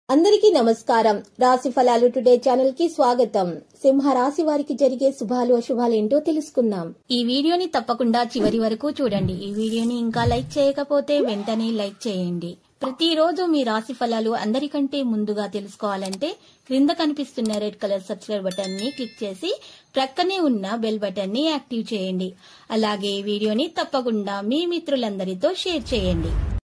అందరికీ నమస్కారం రాశి ఫలాలు టుడే ఛానల్ కి స్వాగతం సింహ రాశి వారికి జరిగే శుభాలు అశుభాలు ఏంటో తెలుసుకుందాం ఈ వీడియోని తప్పకుండా చివరి వరకు చూడండి ఈ వీడియోని ఇంకా లైక్ చేయకపోతే వెంటనే లైక్ చేయండి ప్రతిరోజు మీ రాశి ఫలాలు అందరికంటే ముందుగా తెలుసుకోవాలంటే క్రింద కనిపిస్తున్న రెడ్ కలర్ సబ్స్క్రైబ్ బటన్ ని క్లిక్ చేసి ప్రక్కనే ఉన్న బెల్ బటన్ ని యాక్టివ్ చేయండి అలాగే ఈ వీడియోని తప్పకుండా మీ మిత్రులందరితో షేర్ చేయండి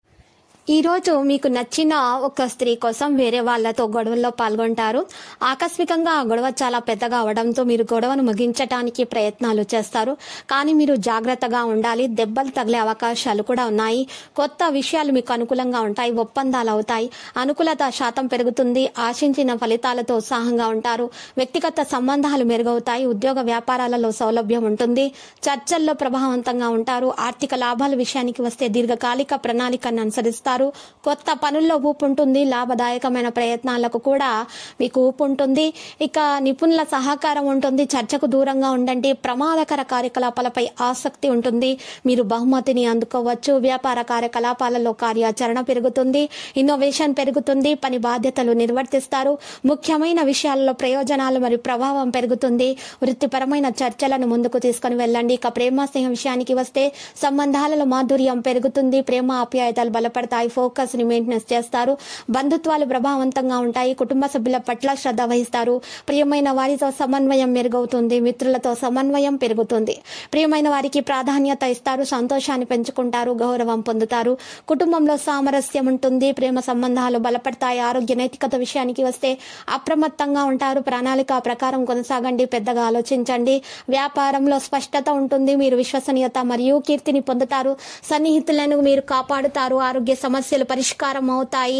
ఈ రోజు మీకు నచ్చిన ఒక స్త్రీ కోసం వేరే వాళ్ళతో గొడవల్లో పాల్గొంటారు ఆకస్మికంగా ఆ గొడవ చాలా పెద్దగా అవడంతో మీరు గొడవను ముగించడానికి ప్రయత్నాలు చేస్తారు కానీ మీరు జాగ్రత్తగా ఉండాలి దెబ్బలు తగిలే అవకాశాలు కూడా ఉన్నాయి కొత్త విషయాలు మీకు అనుకూలంగా ఉంటాయి ఒప్పందాలు అవుతాయి అనుకూలత శాతం పెరుగుతుంది ఆశించిన ఫలితాలతో ఉత్సాహంగా ఉంటారు వ్యక్తిగత సంబంధాలు మెరుగవుతాయి ఉద్యోగ వ్యాపారాలలో సౌలభ్యం ఉంటుంది చర్చల్లో ప్రభావవంతంగా ఉంటారు ఆర్థిక లాభాల విషయానికి వస్తే దీర్ఘకాలిక ప్రణాళికను అనుసరిస్తారు కొత్త పనుల్లో ఊపు ఉంటుంది లాభదాయకమైన ప్రయత్నాలకు కూడా మీకు ఊపు ఉంటుంది ఇక నిపుణుల సహకారం ఉంటుంది చర్చకు దూరంగా ఉండండి ప్రమాదకర కార్యకలాపాలపై ఆసక్తి ఉంటుంది మీరు బహుమతిని అందుకోవచ్చు వ్యాపార కార్యకలాపాలలో కార్యాచరణ పెరుగుతుంది ఇన్నోవేషన్ పెరుగుతుంది పని బాధ్యతలు నిర్వర్తిస్తారు ముఖ్యమైన విషయాలలో ప్రయోజనాలు మరియు ప్రభావం పెరుగుతుంది వృత్తిపరమైన చర్చలను ముందుకు తీసుకుని వెళ్ళండి ఇక ప్రేమ స్నేహం విషయానికి వస్తే సంబంధాలలో మాధుర్యం పెరుగుతుంది ప్రేమ ఆప్యాయతలు బలపడతాయి ఫోకస్ ని మెయింటెనెన్స్ చేస్తారు బంధుత్వాలు ప్రభావవంతంగా ఉంటాయి కుటుంబ సభ్యుల పట్ల శ్రద్ధ వహిస్తారు ప్రియమైన వారితో సమన్వయం మెరుగవుతుంది మిత్రులతో సమన్వయం పెరుగుతుంది ప్రియమైన వారికి ప్రాధాన్యత ఇస్తారు సంతోషాన్ని పెంచుకుంటారు గౌరవం పొందుతారు కుటుంబంలో సామరస్యం ఉంటుంది ప్రేమ సంబంధాలు బలపడతాయి ఆరోగ్య నైతికత విషయానికి వస్తే అప్రమత్తంగా ఉంటారు ప్రణాళిక ప్రకారం కొనసాగండి పెద్దగా ఆలోచించండి వ్యాపారంలో స్పష్టత ఉంటుంది మీరు విశ్వసనీయత మరియు కీర్తిని పొందుతారు సన్నిహితులను మీరు కాపాడుతారు ఆరోగ్య సమస్యలు పరిష్కారం అవుతాయి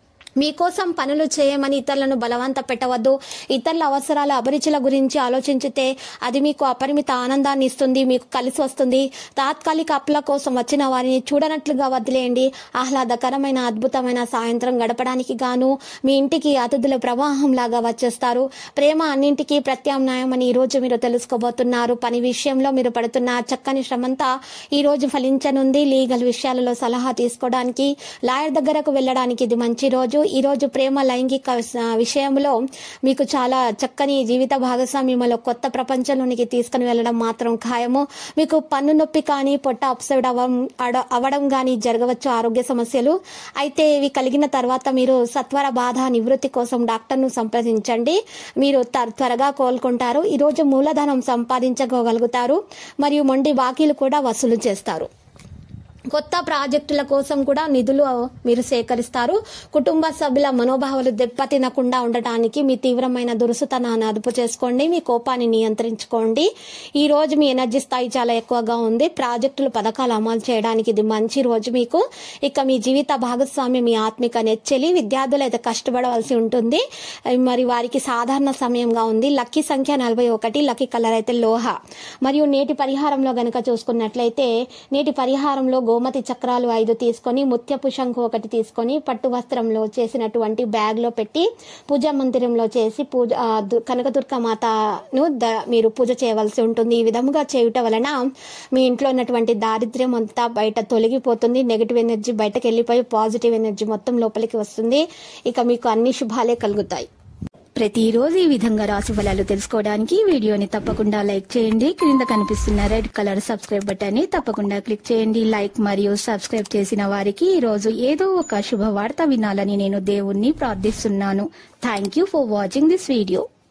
మీకోసం పనులు చేయమని ఇతరులను బలవంత పెట్టవద్దు ఇతరుల అవసరాల అభిరుచుల గురించి ఆలోచించితే అది మీకు అపరిమిత ఆనందాన్ని ఇస్తుంది మీకు కలిసి వస్తుంది తాత్కాలిక అప్పుల కోసం వచ్చిన వారిని చూడనట్లుగా వదిలేయండి ఆహ్లాదకరమైన అద్భుతమైన సాయంత్రం గడపడానికి గాను మీ ఇంటికి అతిథుల ప్రవాహం లాగా వచ్చేస్తారు ప్రేమ అన్నింటికీ ప్రత్యామ్నాయం అని ఈ రోజు మీరు తెలుసుకోబోతున్నారు పని విషయంలో మీరు పడుతున్న చక్కని శ్రమంతా ఈ రోజు ఫలించనుంది లీగల్ విషయాలలో సలహా తీసుకోవడానికి లాయర్ దగ్గరకు వెళ్ళడానికి ఇది మంచి రోజు ఈ రోజు ప్రేమ లైంగిక విష- విషయంలో మీకు చాలా చక్కని జీవిత భాగస్వామ్యంలో కొత్త ప్రపంచంలోనికి తీసుకుని వెళ్ళడం మాత్రం ఖాయము మీకు పన్ను నొప్పి కానీ పొట్ట అప్సైడ్ అవ్వడం అడ- అవ్వడం కానీ జరగవచ్చు ఆరోగ్య సమస్యలు అయితే ఇవి కలిగిన తర్వాత మీరు సత్వర బాధ నివృత్తి కోసం డాక్టర్ను సంప్రదించండి మీరు త- త్వరగా కోలుకుంటారు ఈ రోజు మూలధనం సంపాదించుకోగలుగుతారు మరియు మొండి బాకీలు కూడా వసూలు చేస్తారు కొత్త ప్రాజెక్టుల కోసం కూడా నిధులు మీరు సేకరిస్తారు కుటుంబ సభ్యుల మనోభావాలు దెబ్బతినకుండా ఉండటానికి మీ తీవ్రమైన దురుసుతనాన్ని అదుపు చేసుకోండి మీ కోపాన్ని నియంత్రించుకోండి ఈ రోజు మీ ఎనర్జీ స్థాయి చాలా ఎక్కువగా ఉంది ప్రాజెక్టులు పథకాలు అమలు చేయడానికి ఇది మంచి రోజు మీకు ఇక మీ జీవిత భాగస్వామి మీ ఆత్మిక నెచ్చెలి విద్యార్థులు అయితే కష్టపడవలసి ఉంటుంది మరి వారికి సాధారణ సమయంగా ఉంది లక్కీ సంఖ్య నలభై ఒకటి లక్కీ కలర్ అయితే లోహ మరియు నేటి పరిహారంలో గనక చూసుకున్నట్లయితే నేటి పరిహారంలో గోమతి చక్రాలు ఐదు తీసుకొని ముత్యపు శంఖు ఒకటి తీసుకొని పట్టు వస్త్రంలో చేసినటువంటి బ్యాగ్ లో పెట్టి పూజా మందిరంలో చేసి పూజ ఆ, దు- కనకదుర్గ మాతను ద- మీరు పూజ చేయవలసి ఉంటుంది ఈ విధముగా చేయుట వలన మీ ఇంట్లో ఉన్నటువంటి దారిద్ర్యం అంతా బయట తొలగిపోతుంది నెగిటివ్ ఎనర్జీ బయటకు వెళ్ళిపోయి పాజిటివ్ ఎనర్జీ మొత్తం లోపలికి వస్తుంది ఇక మీకు అన్ని శుభాలే కలుగుతాయి ప్రతిరోజు ఈ విధంగా రాశి ఫలాలు తెలుసుకోవడానికి ఈ వీడియోని తప్పకుండా లైక్ చేయండి క్రింద కనిపిస్తున్న రెడ్ కలర్ సబ్స్క్రైబ్ బటన్ ని తప్పకుండా క్లిక్ చేయండి లైక్ మరియు సబ్స్క్రైబ్ చేసిన వారికి ఈ రోజు ఏదో ఒక శుభవార్త వినాలని నేను దేవుణ్ణి ప్రార్థిస్తున్నాను thank you for watching this video